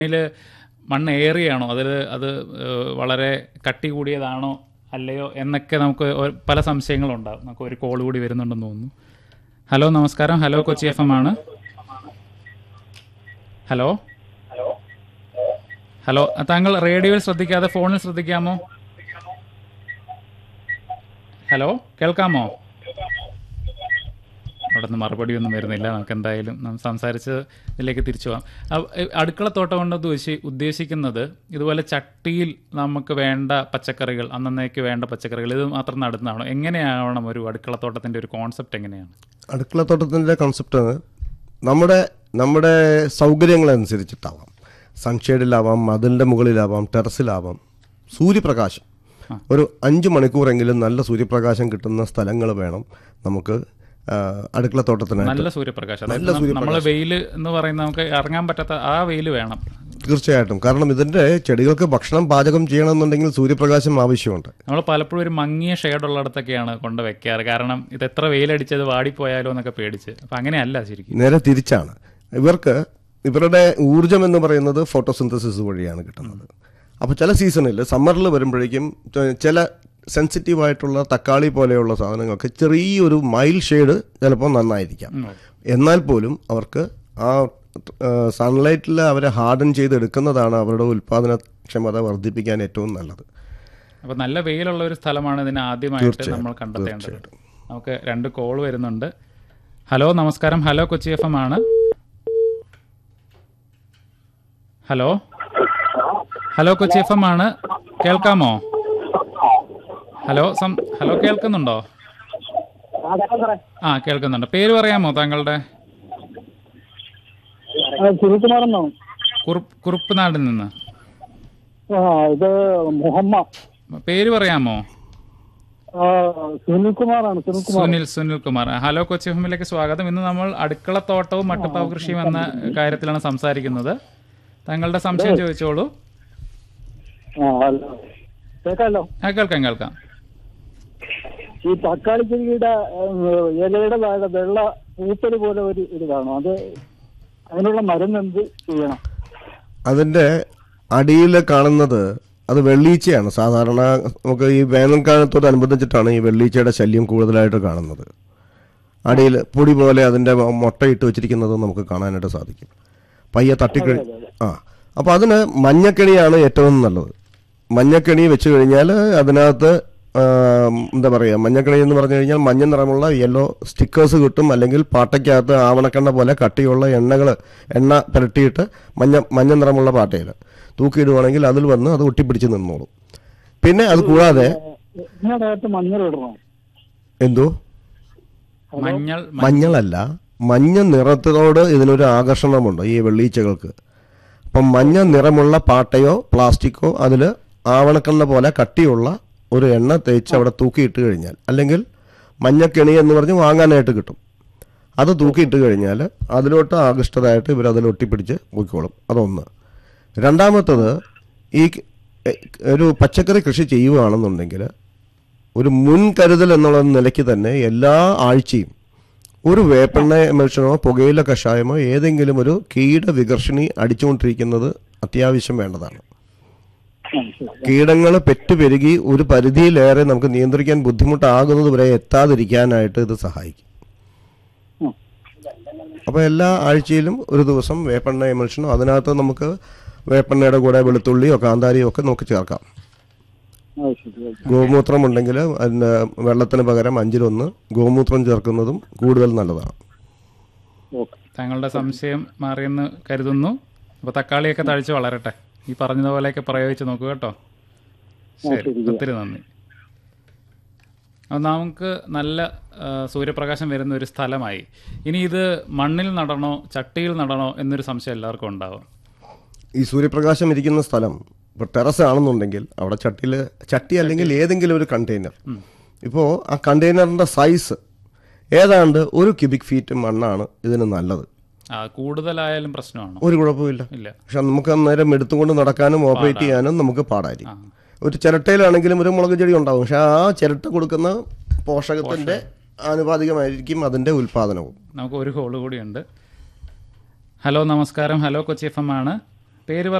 അതിൽ മണ്ണ് ഏറിയാണോ അതിൽ അത് ഏഹ്, വളരെ കട്ടി കൂടിയതാണോ അല്ലയോ എന്നൊക്കെ നമുക്ക് ഒ- പല സംശയങ്ങളുണ്ടാവും നമുക്ക് ഒരു കോൾ കൂടി വരുന്നുണ്ടെന്ന് തോന്നുന്നു ഹലോ നമസ്കാരം ഹലോ കൊച്ചി എഫ് എം ആണ് ഹലോ ഹലോ താങ്കൾ റേഡിയോയിൽ ശ്രദ്ധിക്കാതെ ഫോണിൽ ശ്രദ്ധിക്കാമോ ഹലോ കേൾക്കാമോ അവിടെ നിന്ന് മറുപടി ഒന്നും വരുന്നില്ല നമുക്ക് എന്തായാലും നാം സംസാരിച്ച് ഇതിലേക്ക് തിരിച്ചു പോകാം അ- എ- അടുക്കളത്തോട്ടം കൊണ്ട് ഉദ്ദേശി ഉദ്ദേശിക്കുന്നത് ഇതുപോലെ ചട്ടിയിൽ നമുക്ക് വേണ്ട പച്ചക്കറികൾ അന്നേക്ക് വേണ്ട പച്ചക്കറികൾ ഇത് മാത്രം നടുന്നതാണോ എങ്ങനെയാവണം ഒരു അടുക്കളത്തോട്ടത്തിന്റെ ഒരു കോൺസെപ്റ്റ് എങ്ങനെയാണ് അടുക്കളത്തോട്ടത്തിൻ്റെ കൺസെപ്റ്റ് നമ്മുടെ നമ്മുടെ സൗകര്യങ്ങളനുസരിച്ചിട്ടാവാം സൺഷെയ്ഡിലാവാം മതിലിൻ്റെ മുകളിലാവാം ടെറസിലാവാം സൂര്യപ്രകാശം ഒരു അഞ്ച് മണിക്കൂറെങ്കിലും നല്ല സൂര്യപ്രകാശം കിട്ടുന്ന സ്ഥലങ്ങൾ വേണം നമുക്ക് ആ, അടുക്കളത്തോട്ടത്തിനായിട്ട് നല്ല സൂര്യപ്രകാശം അതായത് നമ്മൾ വെയിൽ എന്ന് പറയുന്നത് നമുക്ക് ഇറങ്ങാൻ പറ്റാത്ത ആ വെയിൽ വേണം തീർച്ചയായിട്ടും കാരണം ഇതിൻ്റെ ചെടികൾക്ക് ഭക്ഷണം പാചകം ചെയ്യണമെന്നുണ്ടെങ്കിൽ സൂര്യപ്രകാശം ആവശ്യമുണ്ട് നമ്മൾ പലപ്പോഴും ഒരു മങ്ങിയ ഷെയ്ഡ് ഉള്ളിടത്തൊക്കെയാണ് കൊണ്ട് വെക്കാറ് കാരണം ഇത് എത്ര വെയിലടിച്ചത് വാടിപ്പോയാലോ എന്നൊക്കെ പേടിച്ച് അപ്പൊ അങ്ങനെയല്ല ശരിക്കും നേരെ തിരിച്ചാണ് ഇവർക്ക് ഇവരുടെ ഊർജം എന്ന് പറയുന്നത് ഫോട്ടോസിന്തസിസ് വഴിയാണ് കിട്ടുന്നത് അപ്പോൾ ചില സീസണിൽ സമ്മറിൽ വരുമ്പോഴേക്കും ച- ചില സെൻസിറ്റീവ് ആയിട്ടുള്ള തക്കാളി പോലെയുള്ള സാധനങ്ങൾക്ക് ചെറിയൊരു മൈൽ ഷെയ്ഡ് ചിലപ്പോൾ നന്നായിരിക്കാം ഉം. എന്നാൽ പോലും അവർക്ക് ആ സൺലൈറ്റിൽ അവരെ ഹാർഡൻ ചെയ്തെടുക്കുന്നതാണ് അവരുടെ ഉൽപ്പാദനക്ഷമത വർദ്ധിപ്പിക്കാൻ ഏറ്റവും നല്ലത് അപ്പൊ നല്ല വെയിലുള്ള ഒരു സ്ഥലമാണ് ഇതിന് ആദ്യമായിട്ട് നമ്മൾ കണ്ടെത്തേണ്ടത് നമുക്ക് രണ്ട് കോൾ വരുന്നുണ്ട് ഹലോ നമസ്കാരം ഹലോ കൊച്ചി എഫ് എം ആണ് hello hello Kochi F M ആണ് കേൾക്കാമോ ഹലോ സം ഹലോ കേൾക്കുന്നുണ്ടോ ആ കേൾക്കുന്നുണ്ട് പേര് പറയാമോ താങ്കളുടെ സുനിൽകുമാറെന്നോ കുറുപ്പ് കുറുപ്പനാടിൽ നിന്ന് ആ ഇത് മുഹമ്മ പേര് പറയാമോ ആ, സുനിൽകുമാറാണ് സുനിൽകുമാർ സുനിൽ സുനിൽ കുമാർ ഹലോ കൊച്ചി ഹോമിലേക്ക് സ്വാഗതം ഇന്ന് നമ്മൾ അടുക്കളത്തോട്ടവും മട്ടുപ്പാവ് കൃഷിയും എന്ന കാര്യത്തിലാണ് സംസാരിക്കുന്നത് താങ്കളുടെ സംശയം ചോദിച്ചോളൂ ആ ഹലോ കേക്കാലോ ആ കേൾക്കാം കേൾക്കാം ഈ തക്കാളി ചെടിയുടെ ഏഹ്, ഇലയുടെ താഴെ വെള്ള പൂപ്പല് പോലെ ഒരു ഇത് കാണും അത് അതിനുള്ള മരുന്ന് എന്ത് ചെയ്യണം അതിൻ്റെ അടിയിൽ കാണുന്നത് അത് വെള്ളീച്ചയാണ് സാധാരണ നമുക്ക് ഈ വേനൽക്കാലത്തോടനുബന്ധിച്ചിട്ടാണ് ഈ വെള്ളീച്ചയുടെ ശല്യം കൂടുതലായിട്ട് കാണുന്നത് അടിയിൽ പൊടി പോലെ അതിൻ്റെ മുട്ടയിട്ട് വെച്ചിരിക്കുന്നത് നമുക്ക് കാണാനായിട്ട് സാധിക്കും പയ്യെ തട്ടിക്കഴി ആ അപ്പോൾ അതിന് മഞ്ഞക്കെണിയാണ് ഏറ്റവും നല്ലത് മഞ്ഞക്കെണി വെച്ച് കഴിഞ്ഞാൽ അതിനകത്ത് ആ, എന്താ പറയുക മഞ്ഞക്കെണി എന്ന് പറഞ്ഞു കഴിഞ്ഞാൽ മഞ്ഞ നിറമുള്ള യെല്ലോ സ്റ്റിക്കേഴ്സ് കിട്ടും അല്ലെങ്കിൽ പാട്ടയ്ക്കകത്ത് ആവണക്കെണ്ണ പോലെ കട്ടിയുള്ള എണ്ണകൾ എണ്ണ പുരട്ടിയിട്ട് മഞ്ഞ മഞ്ഞ നിറമുള്ള പാട്ടയിൽ തൂക്കിയിടുവാണെങ്കിൽ അതിൽ വന്ന് അത് ഒട്ടിപ്പിടിച്ച് നിന്നോളും പിന്നെ അത് കൂടാതെ ഇതിനകത്ത് മഞ്ഞൾ ഇടണം എന്തോ മഞ്ഞൾ മഞ്ഞളല്ല മഞ്ഞ നിറത്തോട് ഇതിനൊരു ആകർഷണമുണ്ട് ഈ വെള്ളീച്ചകൾക്ക് അപ്പം മഞ്ഞ നിറമുള്ള പാട്ടയോ പ്ലാസ്റ്റിക്കോ അതിൽ ആവണക്കണ്ണ പോലെ കട്ടിയുള്ള ഒരു എണ്ണ തേച്ച് അവിടെ തൂക്കിയിട്ട് കഴിഞ്ഞാൽ അല്ലെങ്കിൽ മഞ്ഞക്കെണി എന്ന് പറഞ്ഞ് വാങ്ങാനായിട്ട് കിട്ടും അത് തൂക്കിയിട്ട് കഴിഞ്ഞാൽ അതിലോട്ട് ആകൃഷ്ടരായിട്ട് ഇവർ അതിൽ ഒട്ടിപ്പിടിച്ച് പോയിക്കോളും അതൊന്ന് രണ്ടാമത്തത് ഈ എ- ഒരു പച്ചക്കറി കൃഷി ചെയ്യുകയാണെന്നുണ്ടെങ്കിൽ ഒരു മുൻകരുതൽ എന്നുള്ള നിലയ്ക്ക് തന്നെ എല്ലാ ആഴ്ചയും ഒരു വേപ്പെണ്ണ എമൽഷനോ പുകയില കഷായമോ ഏതെങ്കിലും ഒരു കീട വികർഷിണി അടിച്ചുകൊണ്ടിരിക്കുന്നത് അത്യാവശ്യം വേണ്ടതാണ് ആ, ശരി. കീടങ്ങൾ പെറ്റുപെരുകി ഒരു പരിധിയിലേറെ നമുക്ക് നിയന്ത്രിക്കാൻ ബുദ്ധിമുട്ടാകുന്നത് വരെ എത്താതിരിക്കാനായിട്ട് ഇത് സഹായിക്കും ഉം. അപ്പോൾ എല്ലാ ആഴ്ചയിലും ഒരു ദിവസം വേപ്പെണ്ണ എമൽഷനോ അതിനകത്ത് നമുക്ക് വേപ്പെണ്ണയുടെ കൂടെ വെളുത്തുള്ളിയോ കാന്താരിയോ ഒക്കെ നമുക്ക് ചേർക്കാം ആ, ശരി ഓക്കെ. ഗോമൂത്രം ഉണ്ടെങ്കിൽ അതിന് വെള്ളത്തിന് പകരം അഞ്ചിലൊന്ന് ഗോമൂത്രം ചേർക്കുന്നതും കൂടുതൽ നല്ലതാണ് ഓക്കെ താങ്കളുടെ സംശയം മാറിയെന്ന് കരുതുന്നു അപ്പൊ തക്കാളിയൊക്കെ തഴിച്ച് വളരട്ടെ ഈ പറഞ്ഞതുപോലെയൊക്കെ പ്രയോഗിച്ച് നോക്കൂ കേട്ടോ ശരി ശരി. ഒത്തിരി നന്ദി അപ്പോൾ നമുക്ക് നല്ല ആ, സൂര്യപ്രകാശം വരുന്ന ഒരു സ്ഥലമായി ഇനി ഇത് മണ്ണിൽ നടണോ ചട്ടിയിൽ നടണോ എന്നൊരു സംശയം എല്ലാവർക്കും ഉണ്ടാവും ഈ സൂര്യപ്രകാശം ഇരിക്കുന്ന സ്ഥലം ഇപ്പോൾ ടെറസ് ആണെന്നുണ്ടെങ്കിൽ അവിടെ ചട്ടിയിൽ ചട്ടി അല്ലെങ്കിൽ ഏതെങ്കിലും ഒരു കണ്ടെയ്നർ ഇപ്പോൾ ആ കണ്ടെയ്നറിൻ്റെ സൈസ് ഏതാണ്ട് ഒരു ക്യൂബിക് ഫീറ്റ് മണ്ണാണ് ഇതിന് നല്ലത് ആ കൂടുതലായാലും പ്രശ്നമാണോ ഒരു കുഴപ്പമില്ല ഇല്ല പക്ഷെ നമുക്ക് അന്നേരം എടുത്തുകൊണ്ട് നടക്കാനും ഓപ്പറേറ്റ് ചെയ്യാനും നമുക്ക് പാടായിരിക്കും ഒരു ചിരട്ടയിലാണെങ്കിലും ഒരു മുളക് ചെടി ഉണ്ടാവും പക്ഷെ ആ ചിരട്ട കൊടുക്കുന്ന പോഷകത്തിന്റെ ആനുപാതികമായിരിക്കും അതിന്റെ ഉൽപാദനവും നമുക്ക് ഒരു കോള് കൂടിയുണ്ട് ഹലോ നമസ്കാരം ഹലോ കൊച്ചി എഫ് എം ആണ് പേര്